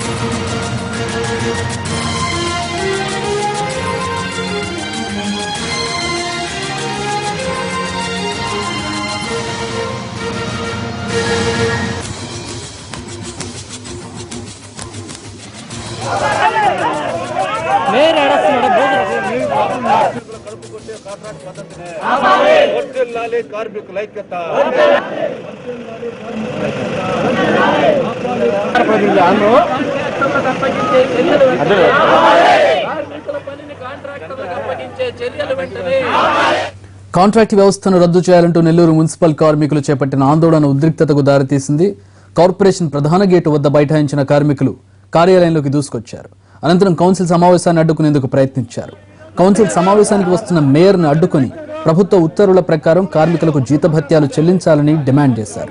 వర్ధిల్లాలి కార్మికుల ఐక్యత కాంట్రాక్ట్ వ్యవస్థను రద్దు చేయాలంటూ నెల్లూరు మున్సిపల్ కార్మికులు చేపట్టిన ఆందోళన ఉద్రిక్తతకు దారితీసింది కార్పొరేషన్ ప్రధాన గేటు వద్ద బైఠాయించిన కార్మికులు కార్యాలయంలోకి దూసుకొచ్చారు అనంతరం కౌన్సిల్ సమావేశాన్ని అడ్డుకునేందుకు ప్రయత్నించారు కౌన్సిల్ సమావేశానికి వస్తున్న మేయర్ను అడ్డుకొని ప్రభుత్వ ఉత్తర్వుల ప్రకారం కార్మికులకు జీతభత్యాలు చెల్లించాలని డిమాండ్ చేశారు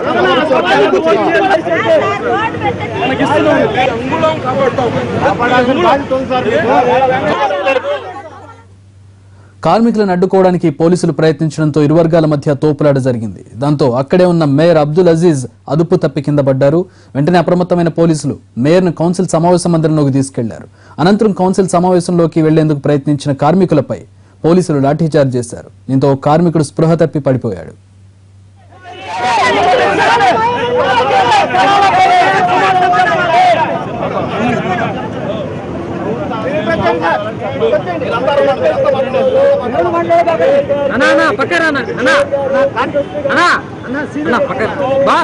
కార్మికులను అడ్డుకోవడానికి పోలీసులు ప్రయత్నించడంతో ఇరు వర్గాల మధ్య తోపులాట జరిగింది దాంతో అక్కడే ఉన్న మేయర్ అబ్దుల్ అజీజ్ అదుపు తప్పి కింద పడ్డారు వెంటనే అప్రమత్తమైన పోలీసులు మేయర్ను కౌన్సిల్ సమావేశ మందిరంలోకి తీసుకెళ్లారు అనంతరం కౌన్సిల్ సమావేశంలోకి వెళ్లేందుకు ప్రయత్నించిన కార్మికులపై పోలీసులు లాఠీచార్జ్ చేశారు దీంతో ఓ కార్మికుడు స్పృహ తప్పి పడిపోయాడు అన్నా అన్నా పక్కన అన్నా అన్నా అన్నా అన్నా పక్కన బా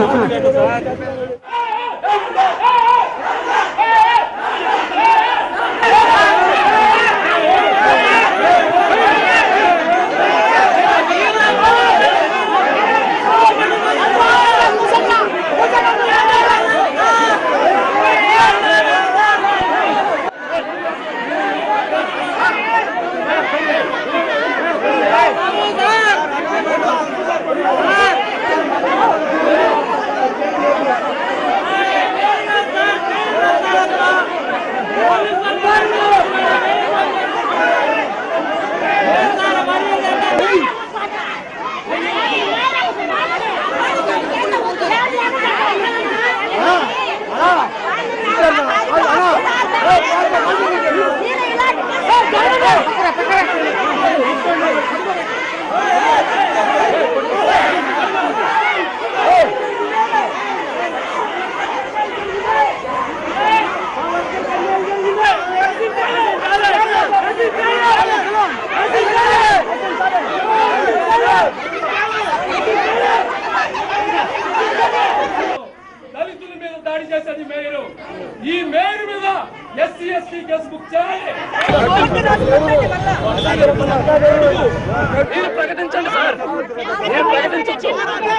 దళితుల మీద దాడి చేసేది మేయరు ఈ మేయర్ మీద ఎస్సీ ఎస్టీ కేసు బుక్ చేయాలి మీరు ప్రకటించండి సార్ మీరు ప్రకటించచ్చు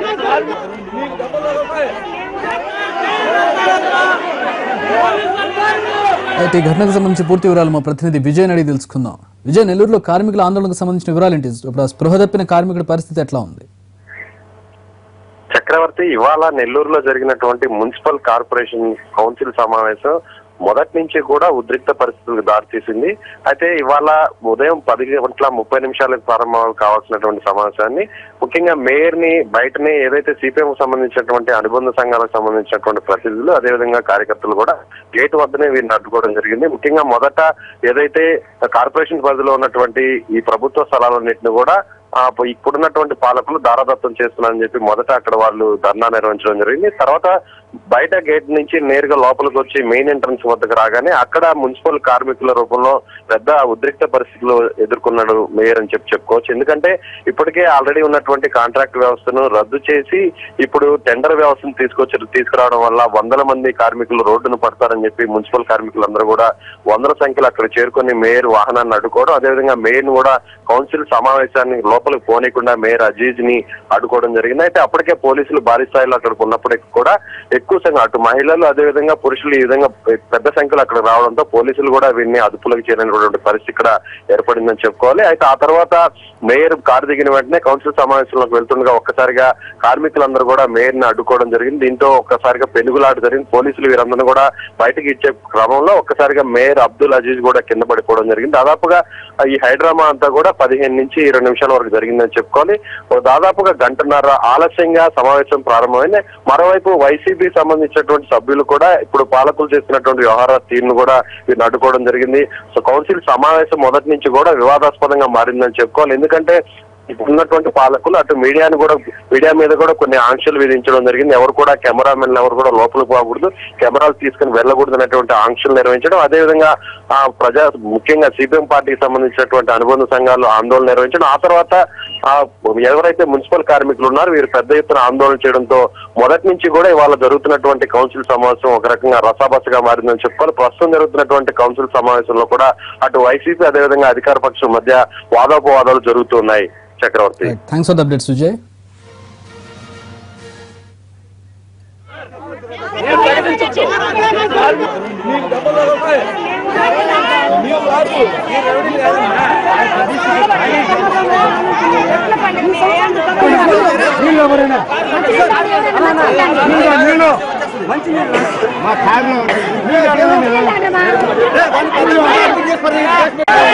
అయితే ఈ ఘటనకు సంబంధించి పూర్తి వివరాలు మా ప్రతినిధి విజయ్ అడిగి తెలుసుకుందాం విజయ్ నెల్లూరులో కార్మికుల ఆందోళనకు సంబంధించిన వివరాలు ఏంటి ఇప్పుడు ఆ స్పృహ తప్పిన కార్మికుడి పరిస్థితి ఎట్లా ఉంది చక్రవర్తి ఇవాళ నెల్లూరులో జరిగినటువంటి మున్సిపల్ కార్పొరేషన్ కౌన్సిల్ సమావేశం మొదటి నుంచి కూడా ఉద్రిక్త పరిస్థితులకు దారితీసింది అయితే ఇవాళ ఉదయం పది గంటల ముప్పై నిమిషాలకు ప్రారంభం కావాల్సినటువంటి సమావేశాన్ని ముఖ్యంగా మేయర్ ని బయటనే ఏదైతే సిపిఎం సంబంధించినటువంటి అనుబంధ సంఘాలకు సంబంధించినటువంటి ప్రతినిధులు అదేవిధంగా కార్యకర్తలు కూడా గేట్ వద్దనే వీరిని అడ్డుకోవడం జరిగింది ముఖ్యంగా మొదట ఏదైతే కార్పొరేషన్ పరిధిలో ఉన్నటువంటి ఈ ప్రభుత్వ స్థలాలన్నింటినీ కూడా ఆ, ఇప్పుడున్నటువంటి పాలకులు దారాదత్తం చేస్తున్నారని చెప్పి మొదట అక్కడ వాళ్ళు ధర్నా నిర్వహించడం జరిగింది తర్వాత బయట గేట్ నుంచి నేరుగా లోపలికి వచ్చి మెయిన్ ఎంట్రన్స్ వద్దకు రాగానే అక్కడ మున్సిపల్ కార్మికుల రూపంలో పెద్ద ఉద్రిక్త పరిస్థితులు ఎదుర్కొన్నాడు మేయర్ అని చెప్పి చెప్పుకోవచ్చు ఎందుకంటే ఇప్పటికే ఆల్రెడీ ఉన్నటువంటి కాంట్రాక్ట్ వ్యవస్థను రద్దు చేసి ఇప్పుడు టెండర్ వ్యవస్థను తీసుకొచ్చి తీసుకురావడం వల్ల వందల మంది కార్మికులు రోడ్డును పడతారని చెప్పి మున్సిపల్ కార్మికులందరూ కూడా వందల సంఖ్యలో అక్కడ చేరుకొని మేయర్ వాహనాన్ని అడ్డుకోవడం అదేవిధంగా మేయర్ ను కూడా కౌన్సిల్ సమావేశాన్ని లోపలికి పోనీయకుండా మేయర్ అజీజ్ ని అడ్డుకోవడం జరిగింది అయితే అప్పటికే పోలీసులు భారీ స్థాయిలో అక్కడికి ఉన్నప్పటికీ కూడా ఎక్కువ సంఖ్య అటు మహిళలు అదేవిధంగా పురుషులు ఈ విధంగా పెద్ద సంఖ్యలో అక్కడ రావడంతో పోలీసులు కూడా వీరిని అదుపులోకి చేరినటువంటి పరిస్థితి ఇక్కడ ఏర్పడిందని చెప్పుకోవాలి అయితే ఆ తర్వాత మేయర్ కారు దిగిన వెంటనే కౌన్సిల్ సమావేశంలోకి వెళ్తుండగా ఒక్కసారిగా కార్మికులందరూ కూడా మేయర్ ని అడ్డుకోవడం జరిగింది దీంతో ఒక్కసారిగా పెనుగులాట జరిగింది పోలీసులు వీరందరినీ కూడా బయటకి ఇచ్చే క్రమంలో ఒక్కసారిగా మేయర్ అబ్దుల్ అజీజ్ కూడా కింద పడిపోవడం జరిగింది దాదాపుగా ఈ హైడ్రామా అంతా కూడా పదిహేను నుంచి ఇరవై నిమిషాల వరకు జరిగిందని చెప్పుకోవాలి ఓ దాదాపుగా గంటన్నర ఆలస్యంగా సమావేశం ప్రారంభమైంది మరోవైపు వైసీపీ సంబంధించినటువంటి సభ్యులు కూడా ఇప్పుడు పాలకులు చేస్తున్నటువంటి వ్యవహార తీరును కూడా వీరిని అడ్డుకోవడం జరిగింది సో కౌన్సిల్ సమావేశం మొదటి నుంచి కూడా వివాదాస్పదంగా మారిందని చెప్పుకోవాలి ఎందుకంటే ఇప్పుడు ఉన్నటువంటి పాలకులు అటు మీడియాని కూడా మీడియా మీద కూడా కొన్ని ఆంక్షలు విధించడం జరిగింది ఎవరు కూడా కెమెరామెన్ ఎవరు కూడా లోపలికి పోకూడదు కెమెరాలు తీసుకుని వెళ్ళకూడదు అనేటువంటి ఆంక్షలు నిర్వహించడం అదేవిధంగా ఆ ప్రజా ముఖ్యంగా సిపిఎం పార్టీకి సంబంధించినటువంటి అనుబంధ సంఘాలు ఆందోళన నిర్వహించడం ఆ తర్వాత ఆ ఎవరైతే మున్సిపల్ కార్మికులు ఉన్నారో వీరు పెద్ద ఎత్తున ఆందోళన చేయడంతో మొదటి నుంచి కూడా ఇవాళ జరుగుతున్నటువంటి కౌన్సిల్ సమావేశం ఒక రకంగా రసాబసగా మారిందని చెప్పుకోవాలి ప్రస్తుతం జరుగుతున్నటువంటి కౌన్సిల్ సమావేశంలో కూడా అటు వైసీపీ అదేవిధంగా అధికార పక్షం మధ్య వాదోపవాదాలు జరుగుతున్నాయి Chakravarthi thanks for the update Sujay మా కార్లో